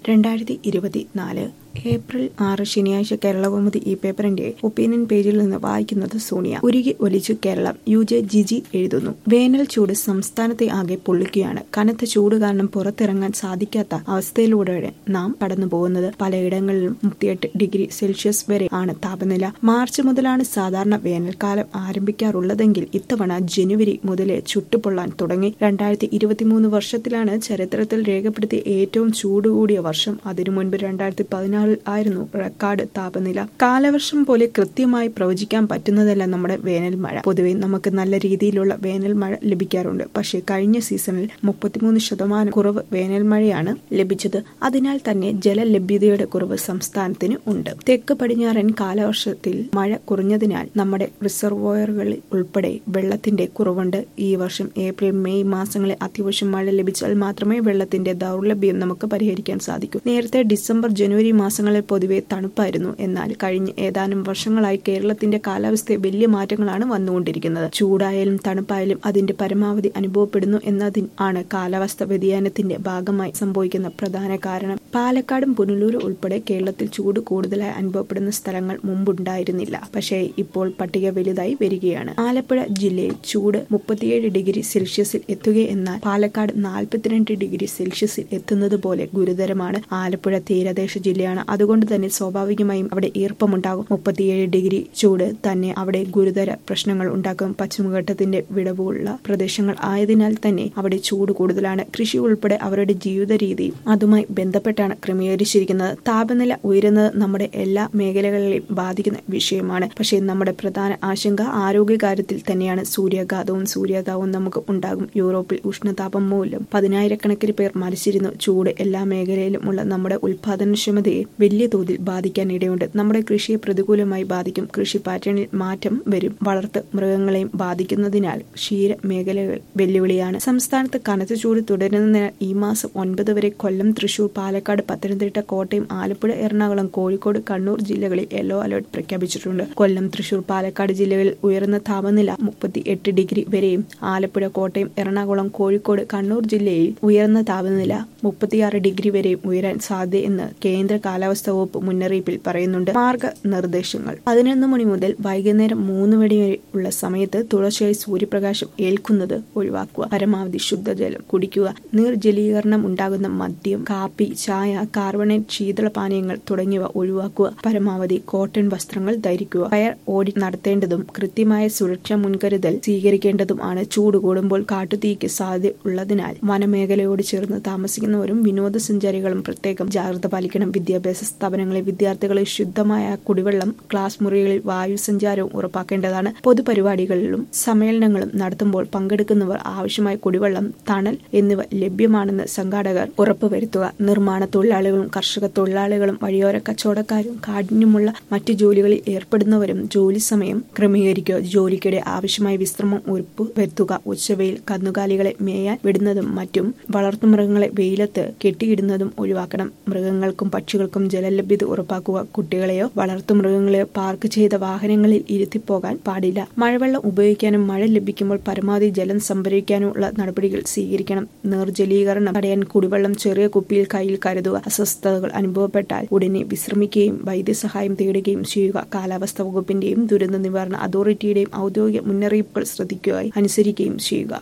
രണ്ടായിരത്തി ഇരുപത്തിനാല് ഏപ്രിൽ ആറ് ശനിയാഴ്ച കേരളകൗമുദി ഈ പേപ്പറിന്റെ ഒപ്പീനിയൻ പേജിൽ നിന്ന് വായിക്കുന്നത് സോണിയ ഉരുകി ഒലിച്ചു കേരളം യു ജെ ജിജി എഴുതുന്നു വേനൽ ചൂട് സംസ്ഥാനത്തെ ആകെ പൊള്ളിക്കുകയാണ് കനത്ത ചൂട് കാരണം പുറത്തിറങ്ങാൻ സാധിക്കാത്ത അവസ്ഥയിലൂടെ നാം കടന്നു പോകുന്നത് പലയിടങ്ങളിലും മുപ്പത്തിയെട്ട് ഡിഗ്രി സെൽഷ്യസ് വരെ ആണ് താപനില മാർച്ച് മുതലാണ് സാധാരണ വേനൽക്കാലം ആരംഭിക്കാറുള്ളതെങ്കിൽ ഇത്തവണ ജനുവരി മുതലേ ചുട്ടുപൊള്ളാൻ തുടങ്ങി രണ്ടായിരത്തി ഇരുപത്തിമൂന്ന് വർഷത്തിലാണ് ചരിത്രത്തിൽ രേഖപ്പെടുത്തിയ ഏറ്റവും ചൂട് കൂടിയ വർഷം അതിനു മുൻപ് രണ്ടായിരത്തി പതിനാറിൽ ആയിരുന്നു റെക്കോർഡ് താപനില കാലവർഷം പോലെ കൃത്യമായി പ്രവചിക്കാൻ പറ്റുന്നതല്ല നമ്മുടെ വേനൽ മഴ പൊതുവെ നമുക്ക് നല്ല രീതിയിലുള്ള വേനൽ മഴ ലഭിക്കാറുണ്ട് പക്ഷേ കഴിഞ്ഞ സീസണിൽ മുപ്പത്തിമൂന്ന് ശതമാനം കുറവ് വേനൽ മഴയാണ് ലഭിച്ചത് അതിനാൽ തന്നെ ജലലഭ്യതയുടെ കുറവ് സംസ്ഥാനത്തിന് ഉണ്ട് തെക്ക് പടിഞ്ഞാറൻ കാലവർഷത്തിൽ മഴ കുറഞ്ഞതിനാൽ നമ്മുടെ റിസർവോയറുകളിൽ ഉൾപ്പെടെ വെള്ളത്തിന്റെ കുറവുണ്ട് ഈ വർഷം ഏപ്രിൽ മെയ് മാസങ്ങളിൽ അത്യാവശ്യം മഴ ലഭിച്ചാൽ മാത്രമേ വെള്ളത്തിന്റെ ദൗർലഭ്യം നമുക്ക് പരിഹരിക്കാൻ സാധിക്കൂ നേരത്തെ ഡിസംബർ ജനുവരി മാസങ്ങളിൽ പൊതുവെ തണുപ്പായിരുന്നു എന്നാൽ കഴിഞ്ഞ ഏതാനും വർഷങ്ങളായി കേരളത്തിന്റെ കാലാവസ്ഥയിൽ വലിയ മാറ്റങ്ങളാണ് വന്നുകൊണ്ടിരിക്കുന്നത് ചൂടായാലും തണുപ്പായാലും അതിന്റെ പരമാവധി അനുഭവപ്പെടുന്നു എന്നതിന് ആണ് കാലാവസ്ഥ വ്യതിയാനത്തിന്റെ ഭാഗമായി സംഭവിക്കുന്ന പ്രധാന കാരണം പാലക്കാടും പുനലൂരും ഉൾപ്പെടെ കേരളത്തിൽ ചൂട് കൂടുതലായി അനുഭവപ്പെടുന്ന സ്ഥലങ്ങൾ മുമ്പുണ്ടായിരുന്നില്ല പക്ഷേ ഇപ്പോൾ പട്ടിക വലുതായി വരികയാണ് ആലപ്പുഴ ജില്ലയിൽ ചൂട് മുപ്പത്തിയേഴ് ഡിഗ്രി സെൽഷ്യസിൽ എത്തുകയെന്നാൽ പാലക്കാട് നാൽപ്പത്തിരണ്ട് ഡിഗ്രി സെൽഷ്യസിൽ എത്തുന്നത് പോലെ ഗുരുതരമാണ് ആലപ്പുഴ തീരദേശ ജില്ലയാണ് അതുകൊണ്ട് തന്നെ സ്വാഭാവികമായും അവിടെ ഈർപ്പമുണ്ടാകും മുപ്പത്തിയേഴ് ഡിഗ്രി ചൂട് തന്നെ അവിടെ ഗുരുതര പ്രശ്നങ്ങൾ ഉണ്ടാക്കും പശ്ചിമഘട്ടത്തിന്റെ വിടവുള്ള പ്രദേശങ്ങൾ ആയതിനാൽ തന്നെ അവിടെ ചൂട് കൂടുതലാണ് കൃഷി ഉൾപ്പെടെ അവരുടെ ജീവിത രീതി അതുമായി ബന്ധപ്പെട്ടാണ് ക്രമീകരിച്ചിരിക്കുന്നത് താപനില ഉയരുന്നത് നമ്മുടെ എല്ലാ മേഖലകളെയും ബാധിക്കുന്ന വിഷയമാണ് പക്ഷേ നമ്മുടെ പ്രധാന ആശങ്ക ആരോഗ്യകാര്യത്തിൽ തന്നെയാണ് സൂര്യാഘാതവും സൂര്യാതാപവും നമുക്ക് ഉണ്ടാകും യൂറോപ്പിൽ ഉഷ്ണതാപം മൂലം പതിനായിരക്കണക്കിന് പേർ മരിച്ചിരുന്നു ചൂട് എല്ലാ മേഖലയിലും ഉള്ള നമ്മുടെ ഉൽപാദനക്ഷമതയെ വലിയ തോതിൽ ബാധിക്കാൻ ഇടയുണ്ട് നമ്മുടെ കൃഷിയെ പ്രതികൂലമായി ബാധിക്കും കൃഷി പാറ്റേണിൽ മാറ്റം വരും വളർത്ത് മൃഗങ്ങളെയും ബാധിക്കുന്നതിനാൽ ക്ഷീര മേഖലകൾ വെല്ലുവിളിയാണ് സംസ്ഥാനത്ത് കനത്ത ചൂട് തുടരുന്നതിനാൽ ഈ മാസം ഒൻപത് വരെ കൊല്ലം തൃശൂർ പാലക്കാട് പത്തനംതിട്ട കോട്ടയം ആലപ്പുഴ എറണാകുളം കോഴിക്കോട് കണ്ണൂർ ജില്ലകളിൽ യെല്ലോ അലർട്ട് പ്രഖ്യാപിച്ചിട്ടുണ്ട് കൊല്ലം തൃശൂർ പാലക്കാട് ജില്ലകളിൽ ഉയർന്ന താപനില മുപ്പത്തി എട്ട് ഡിഗ്രി വരെയും ആലപ്പുഴ കോട്ടയം എറണാകുളം കോഴിക്കോട് കണ്ണൂർ ജില്ലയിൽ ഉയർന്ന താപനില മുപ്പത്തിയാറ് ഡിഗ്രി വരെയും ഉയരാൻ സാധ്യതയെന്ന് കേന്ദ്ര കാലാവസ്ഥാ വകുപ്പ് മുന്നറിയിപ്പിൽ പറയുന്നുണ്ട് മാർഗനിർദ്ദേശങ്ങൾ പതിനൊന്ന് മണി മുതൽ വൈകുന്നേരം മൂന്ന് മണി വരെ ഉള്ള സമയത്ത് തുടർച്ചയായി സൂര്യപ്രകാശം ഏൽക്കുന്നത് ഒഴിവാക്കുക പരമാവധി ശുദ്ധജലം കുടിക്കുക നിർജലീകരണം ഉണ്ടാകുന്ന മദ്യം കാപ്പി ചായ കാർബണേറ്റ് ശീതളപാനീയങ്ങൾ തുടങ്ങിയവ ഒഴിവാക്കുക പരമാവധി കോട്ടൺ വസ്ത്രങ്ങൾ ധരിക്കുക ഫയർ ഓഡിറ്റ് നടത്തേണ്ടതും കൃത്യമായ സുരക്ഷാ മുൻകരുതൽ സ്വീകരിക്കേണ്ടതും ആണ് ചൂട് കൂടുമ്പോൾ കാട്ടുതീക്ക് സാധ്യത ഉള്ളതിനാൽ വനമേഖലയോട് ചേർന്ന് താമസിക്കുന്നവരും വിനോദസഞ്ചാരികളും പ്രത്യേകം ജാഗ്രത പാലിക്കണം വിദ്യാഭ്യാസ സ്ഥാപനങ്ങളിൽ വിദ്യാർത്ഥികളെ ശുദ്ധമായ കുടിവെള്ളം ക്ലാസ് മുറികളിൽ വായു സഞ്ചാരവും ഉറപ്പാക്കേണ്ടതാണ് പൊതുപരിപാടികളിലും സമ്മേളനങ്ങളും നടത്തുമ്പോൾ പങ്കെടുക്കുന്നവർ ആവശ്യമായ കുടിവെള്ളം തണൽ എന്നിവ ലഭ്യമാണെന്ന് സംഘാടകർ ഉറപ്പുവരുത്തുക നിർമ്മാണ തൊഴിലാളികളും കർഷക തൊഴിലാളികളും വഴിയോര കച്ചവടക്കാരും കാഠിന്യമുള്ള മറ്റു ജോലികളിൽ ഏർപ്പെടുന്നവരും ജോലി സമയം ക്രമീകരിക്കുക ജോലിക്കിടെ ആവശ്യമായ വിശ്രമം ഉറപ്പു വരുത്തുക ഉച്ചവെയിൽ കന്നുകാലികളെ മേയാൻ വിടുന്നതും മറ്റും വളർത്തുമൃഗങ്ങളെ വെയിലത്ത് കെട്ടിയിടുന്നതും ഒഴിവാക്കണം മൃഗങ്ങൾക്കും പക്ഷികൾക്കും ജലലഭ്യത ഉറപ്പാക്കുക കുട്ടികളെയോ വളർത്തുമൃഗങ്ങളെയോ പാർക്ക് ചെയ്ത വാഹനങ്ങളിൽ ഇരുത്തിപ്പോകാൻ പാടില്ല മഴവെള്ളം ഉപയോഗിക്കാനും മഴ ലഭിക്കുമ്പോൾ പരമാവധി ജലം സംഭരിക്കാനുമുള്ള നടപടികൾ സ്വീകരിക്കണം നിർജ്ജലീകരണം തടയാൻ കുടിവെള്ളം ചെറിയ കുപ്പിയിൽ കയ്യിൽ കരുതുക അസ്വസ്ഥതകൾ അനുഭവപ്പെട്ടാൽ ഉടനെ വിശ്രമിക്കുകയും വൈദ്യസഹായം തേടുകയും ചെയ്യുക കാലാവസ്ഥാ വകുപ്പിന്റെയും ദുരന്ത നിവാരണ അതോറിറ്റിയുടെയും ഔദ്യോഗിക മുന്നറിയിപ്പുകൾ ശ്രദ്ധിക്കുകയും അനുസരിക്കുകയും ചെയ്യുക